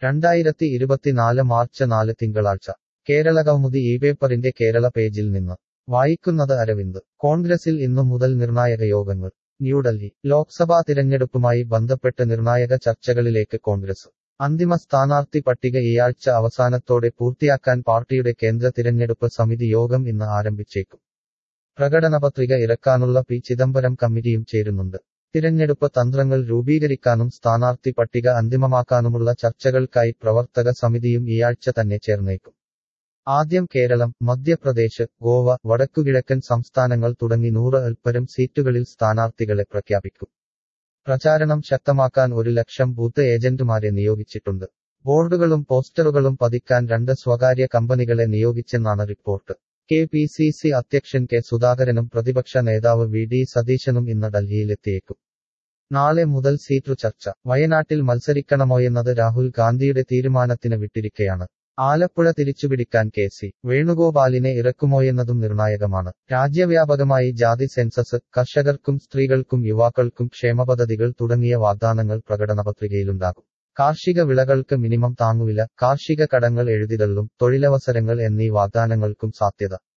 രണ്ടായിരത്തി ഇരുപത്തിനാല് മാർച്ച് നാല് തിങ്കളാഴ്ച കേരള കൗമുദി ഈ പേപ്പറിന്റെ കേരള പേജിൽ നിന്ന് വായിക്കുന്നത് അരവിന്ദ് കോൺഗ്രസിൽ ഇന്നു മുതൽ നിർണായക യോഗങ്ങൾ ന്യൂഡൽഹി ലോക്സഭാ തിരഞ്ഞെടുപ്പുമായി ബന്ധപ്പെട്ട് നിർണായക ചർച്ചകളിലേക്ക് കോൺഗ്രസ് അന്തിമ സ്ഥാനാർത്ഥി പട്ടിക ഈയാഴ്ച അവസാനത്തോടെ പൂർത്തിയാക്കാൻ പാർട്ടിയുടെ കേന്ദ്ര തിരഞ്ഞെടുപ്പ് സമിതി യോഗം ഇന്ന് ആരംഭിച്ചേക്കും പ്രകടനപത്രിക ഇറക്കാനുള്ള പി ചിദംബരം കമ്മിറ്റിയും ചേരുന്നുണ്ട് തിരഞ്ഞെടുപ്പ് തന്ത്രങ്ങൾ രൂപീകരിക്കാനും സ്ഥാനാർത്ഥി പട്ടിക അന്തിമമാക്കാനുമുള്ള ചർച്ചകൾക്കായി പ്രവർത്തക സമിതിയും ഈയാഴ്ച തന്നെ ചേർന്നേക്കും ആദ്യം കേരളം മധ്യപ്രദേശ് ഗോവ വടക്കുകിഴക്കൻ സംസ്ഥാനങ്ങൾ തുടങ്ങി നൂറ് അൽപ്പരം സീറ്റുകളിൽ സ്ഥാനാർത്ഥികളെ പ്രഖ്യാപിക്കും പ്രചാരണം ശക്തമാക്കാൻ ഒരു ലക്ഷം ബൂത്ത് ഏജന്റുമാരെ നിയോഗിച്ചിട്ടുണ്ട് ബോർഡുകളും പോസ്റ്ററുകളും പതിക്കാൻ രണ്ട് സ്വകാര്യ കമ്പനികളെ നിയോഗിച്ചെന്നാണ് report K P C C അധ്യക്ഷൻ കെ സുധാകരനും പ്രതിപക്ഷ നേതാവ് വി ഡി സതീശനും ഇന്ന് ഡൽഹിയിലെത്തിയേക്കും നാളെ മുതൽ സീറ്റു ചർച്ച വയനാട്ടിൽ മത്സരിക്കണമോയെന്നത് രാഹുൽ ഗാന്ധിയുടെ തീരുമാനത്തിന് വിട്ടിരിക്കയാണ് ആലപ്പുഴ തിരിച്ചുപിടിക്കാൻ കെ സി വേണുഗോപാലിനെ ഇറക്കുമോയെന്നതും നിർണായകമാണ് രാജ്യവ്യാപകമായി ജാതി സെൻസസ് കർഷകർക്കും സ്ത്രീകൾക്കും യുവാക്കൾക്കും ക്ഷേമപദ്ധതികൾ തുടങ്ങിയ വാഗ്ദാനങ്ങൾ പ്രകടനപത്രികയിലുണ്ടാകും കാർഷിക വിളകൾക്ക് മിനിമം താങ്ങുവില കാർഷിക കടങ്ങൾ എഴുതിതള്ളും തൊഴിലവസരങ്ങൾ എന്നീ വാഗ്ദാനങ്ങൾക്കും സാധ്യത